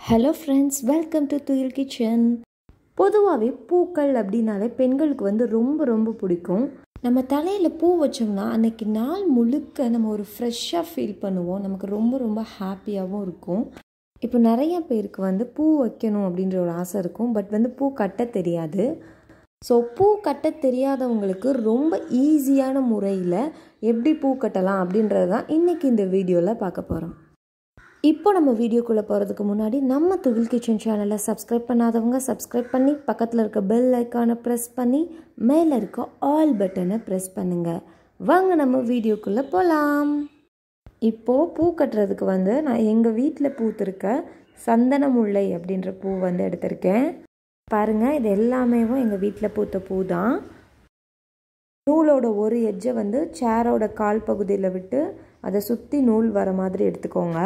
hello friends welcome to Thuyil kitchen பொதுவாகவே பூக்கள் அப்படின்னாலே பெண்களுக்கு வந்து ரொம்ப ரொம்ப பிடிக்கும் நம்ம தலையில் பூ வச்சோம்னா அன்னைக்கு நாள் முழுக்க நம்ம ஒரு ஃப்ரெஷ்ஷாக ஃபீல் பண்ணுவோம் நமக்கு ரொம்ப ரொம்ப ஹாப்பியாகவும் இருக்கும் இப்போ நிறைய பேருக்கு வந்து பூ வைக்கணும் அப்படின்ற ஒரு ஆசை இருக்கும் பட் வந்து பூ கட்ட தெரியாது ஸோ பூ கட்ட தெரியாதவங்களுக்கு ரொம்ப ஈஸியான முறையில் எப்படி பூ கட்டலாம் அப்படின்றது தான் இன்றைக்கி இந்த வீடியோவில் பார்க்க போகிறோம் இப்போ நம்ம வீடியோக்குள்ளே போகிறதுக்கு முன்னாடி நம்ம துகில் கிச்சன் சேனலை சப்ஸ்கிரைப் பண்ணாதவங்க சப்ஸ்கிரைப் பண்ணி பக்கத்தில் இருக்க பெல் ஐக்கானை ப்ரெஸ் பண்ணி மேலே இருக்க ஆல் பட்டனை ப்ரெஸ் பண்ணுங்கள் வாங்க நம்ம வீடியோக்குள்ளே போகலாம் இப்போது பூ கட்டுறதுக்கு வந்து நான் எங்கள் வீட்டில் பூத்திருக்க சந்தன முல்லை அப்படின்ற பூ வந்து எடுத்திருக்கேன் பாருங்கள் இது எல்லாமே எங்கள் வீட்டில் பூத்த பூ தான் நூலோட ஒரு எட்ஜை வந்து சேரோட கால் பகுதியில் விட்டு அதை சுற்றி நூல் வர மாதிரி எடுத்துக்கோங்க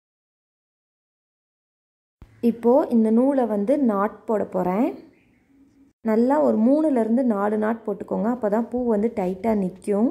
இப்போது இந்த நூலை வந்து நாட் போட போகிறேன் நல்லா ஒரு மூணுலேருந்து நாலு நாட் போட்டுக்கோங்க அப்போ தான் பூ வந்து டைட்டாக நிற்கும்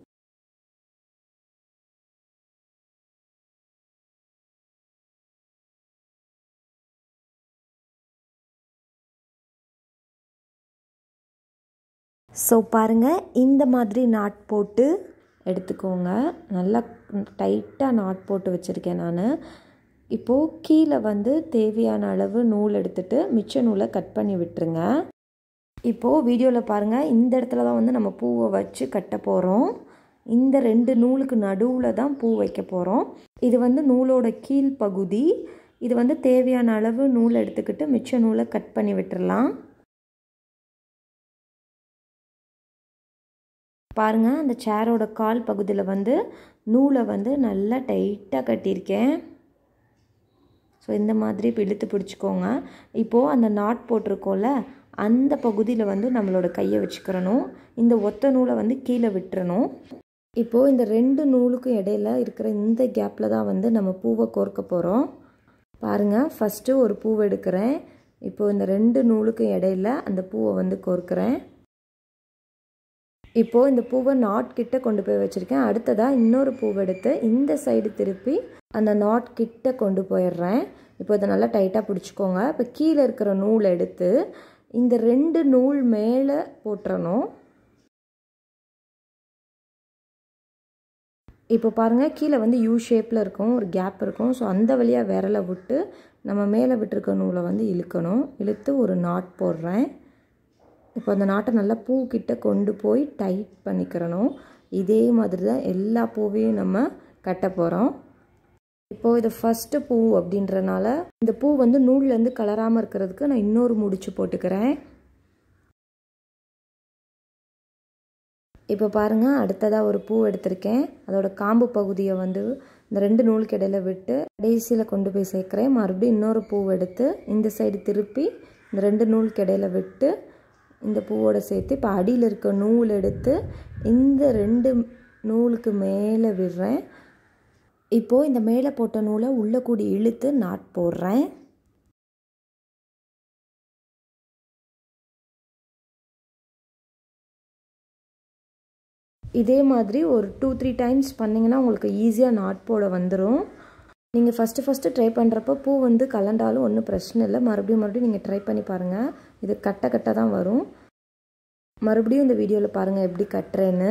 ஸோ பாருங்கள் இந்த மாதிரி நாட் போட்டு எடுத்துக்கோங்க நல்லா டைட்டாக நாட் போட்டு வச்சுருக்கேன் நான் இப்போது கீழே வந்து தேவையான அளவு நூல் எடுத்துகிட்டு மிச்ச நூலை கட் பண்ணி விட்டுருங்க இப்போது வீடியோவில் பாருங்கள் இந்த இடத்துல தான் வந்து நம்ம பூவை வச்சு கட்ட போகிறோம் இந்த ரெண்டு நூலுக்கு நடுவில் தான் பூ வைக்க போகிறோம் இது வந்து நூலோட கீழ் பகுதி இது வந்து தேவையான அளவு நூல் எடுத்துக்கிட்டு மிச்ச நூலை கட் பண்ணி விட்டுடலாம் பாருங்கள் அந்த சேரோட கால் பகுதியில் வந்து நூலை வந்து நல்லா டைட்டாக கட்டியிருக்கேன் ஸோ இந்த மாதிரி இழுத்து பிடிச்சிக்கோங்க இப்போது அந்த நாட் போட்டிருக்கோம்ல அந்த பகுதியில் வந்து நம்மளோட கையை வச்சுக்கிறணும் இந்த ஒத்த நூலை வந்து கீழே விட்டுறணும் இப்போது இந்த ரெண்டு நூலுக்கும் இடையில இருக்கிற இந்த கேப்பில் தான் வந்து நம்ம பூவை கோர்க்க போகிறோம் பாருங்கள் ஃபஸ்ட்டு ஒரு பூவை எடுக்கிறேன் இப்போது இந்த ரெண்டு நூலுக்கும் இடையில அந்த பூவை வந்து கோர்க்குறேன் இப்போது இந்த பூவை நாட் கிட்ட கொண்டு போய் வச்சுருக்கேன் அடுத்ததாக இன்னொரு பூவை எடுத்து இந்த சைடு திருப்பி அந்த நாட் கிட்ட கொண்டு போயிடுறேன் இப்போ இதை நல்லா டைட்டாக பிடிச்சிக்கோங்க இப்போ கீழே இருக்கிற நூல் எடுத்து இந்த ரெண்டு நூல் மேலே போட்டுறணும் இப்போ பாருங்கள் கீழே வந்து யூ ஷேப்பில் இருக்கும் ஒரு கேப் இருக்கும் ஸோ அந்த வழியாக விரலை விட்டு நம்ம மேலே விட்டுருக்க நூலை வந்து இழுக்கணும் இழுத்து ஒரு நாட் போடுறேன் இப்போ அந்த நாட்டை நல்லா பூக்கிட்ட கொண்டு போய் டைட் பண்ணிக்கிறணும் இதே மாதிரி தான் எல்லா பூவையும் நம்ம கட்ட போகிறோம் இப்போது இது ஃபஸ்ட்டு பூ அப்படின்றனால இந்த பூ வந்து நூல்லேருந்து கலராமல் இருக்கிறதுக்கு நான் இன்னொரு முடிச்சு போட்டுக்கிறேன் இப்போ பாருங்கள் அடுத்ததாக ஒரு பூ எடுத்திருக்கேன் அதோட காம்பு பகுதியை வந்து இந்த ரெண்டு நூலுக்கு இடையில விட்டு கடைசியில் கொண்டு போய் சேர்க்குறேன் மறுபடியும் இன்னொரு பூ எடுத்து இந்த சைடு திருப்பி இந்த ரெண்டு நூலுக்கு இடையில விட்டு இந்த பூவோட சேர்த்து இப்போ அடியில் இருக்க நூல் எடுத்து இந்த ரெண்டு நூலுக்கு மேலே விடுறேன் இப்போது இந்த மேலே போட்ட நூலை உள்ளே கூடி இழுத்து நாட் போடுறேன் இதே மாதிரி ஒரு டூ த்ரீ டைம்ஸ் பண்ணிங்கன்னா உங்களுக்கு ஈஸியாக நாட் போட வந்துடும் நீங்கள் ஃபஸ்ட்டு ஃபஸ்ட்டு ட்ரை பண்ணுறப்போ பூ வந்து கலண்டாலும் ஒன்றும் பிரச்சனை இல்லை மறுபடியும் மறுபடியும் நீங்கள் ட்ரை பண்ணி பாருங்கள் இது கட்ட கட்ட தான் வரும் மறுபடியும் இந்த வீடியோவில் பாருங்கள் எப்படி கட்டுறேன்னு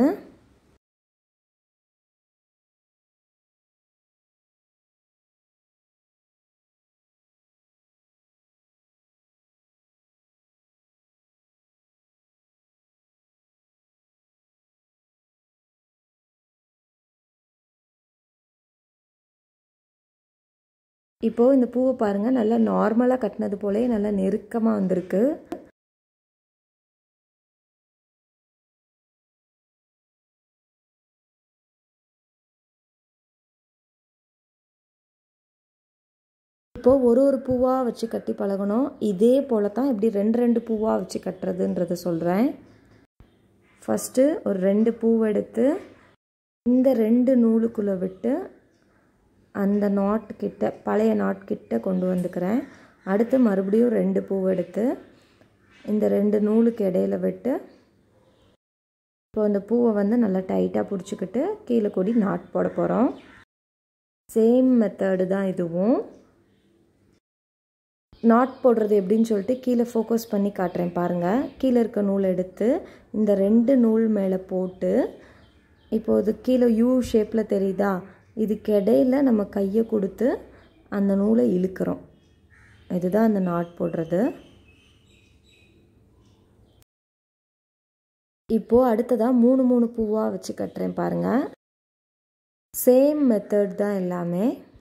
இப்போது இந்த பூவை பாருங்கள் நல்லா நார்மலாக கட்டினது போலே நல்லா நெருக்கமாக வந்திருக்கு இப்போது ஒரு ஒரு பூவாக வச்சு கட்டி பழகணும் இதே போல் தான் இப்படி ரெண்டு ரெண்டு பூவாக வச்சு கட்டுறதுன்றத சொல்கிறேன் ஃபஸ்ட்டு ஒரு ரெண்டு பூவை எடுத்து இந்த ரெண்டு நூலுக்குள்ளே விட்டு அந்த நாட் கிட்ட பழைய நாட் கிட்ட கொண்டு வந்துக்கிறேன் அடுத்து மறுபடியும் ரெண்டு பூவை எடுத்து இந்த ரெண்டு நூலுக்கு இடையில விட்டு இப்போ அந்த பூவை வந்து நல்லா டைட்டாக பிடிச்சிக்கிட்டு கீழே கூடி நாட் போட போகிறோம் சேம் மெத்தடு தான் இதுவும் நாட் போடுறது எப்படின்னு சொல்லிட்டு கீழே ஃபோக்கஸ் பண்ணி காட்டுறேன் பாருங்கள் கீழே இருக்க நூல் எடுத்து இந்த ரெண்டு நூல் மேலே போட்டு இப்போது இது கீழே யூ ஷேப்பில் தெரியுதா இதுக்கு இடையில நம்ம கையை கொடுத்து அந்த நூலை இழுக்கிறோம் இதுதான் அந்த நாட் போடுறது இப்போது அடுத்ததாக மூணு மூணு பூவாக வச்சு கட்டுறேன் பாருங்கள் சேம் மெத்தட் தான் எல்லாமே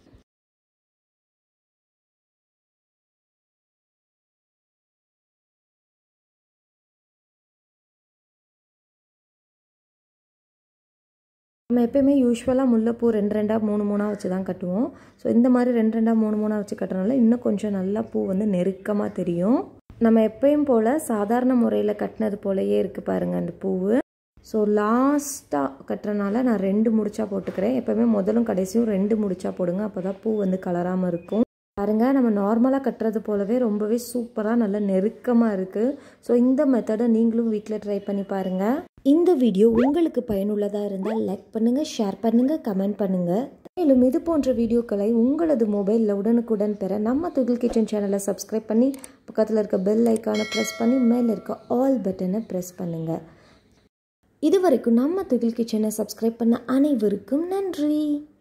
நம்ம எப்பயுமே யூஸ்வலாக முல்லைப்பூ ரெண்டு ரெண்டாக மூணு மூணாக வச்சு தான் கட்டுவோம் ஸோ இந்த மாதிரி ரெண்டு ரெண்டாக மூணு மூணாக வச்சு கட்டுறதுனால இன்னும் கொஞ்சம் நல்லா பூ வந்து நெருக்கமாக தெரியும் நம்ம எப்பயும் போல் சாதாரண முறையில் கட்டினது போலயே இருக்குது பாருங்கள் அந்த பூவு ஸோ லாஸ்ட்டாக கட்டுறனால நான் ரெண்டு முடிச்சா போட்டுக்கிறேன் எப்போவுமே முதலும் கடைசியும் ரெண்டு முடிச்சா போடுங்க அப்போ தான் பூ வந்து கலராமல் இருக்கும் பாருங்கள் நம்ம நார்மலாக கட்டுறது போலவே ரொம்பவே சூப்பராக நல்ல நெருக்கமாக இருக்குது ஸோ இந்த மெத்தடை நீங்களும் வீட்டில் ட்ரை பண்ணி பாருங்கள் இந்த வீடியோ உங்களுக்கு பயனுள்ளதாக இருந்தால் லைக் பண்ணுங்கள் ஷேர் பண்ணுங்கள் கமெண்ட் பண்ணுங்கள் மேலும் இது போன்ற வீடியோக்களை உங்களது மொபைலில் உடனுக்குடன் பெற நம்ம துகில் கிச்சன் சேனலை சப்ஸ்கிரைப் பண்ணி பக்கத்தில் இருக்க பெல் ஐக்கானை ப்ரெஸ் பண்ணி மேலே இருக்க ஆல் பட்டனை ப்ரெஸ் பண்ணுங்கள் இது வரைக்கும் நம்ம துகில் கிச்சனை சப்ஸ்கிரைப் பண்ண அனைவருக்கும் நன்றி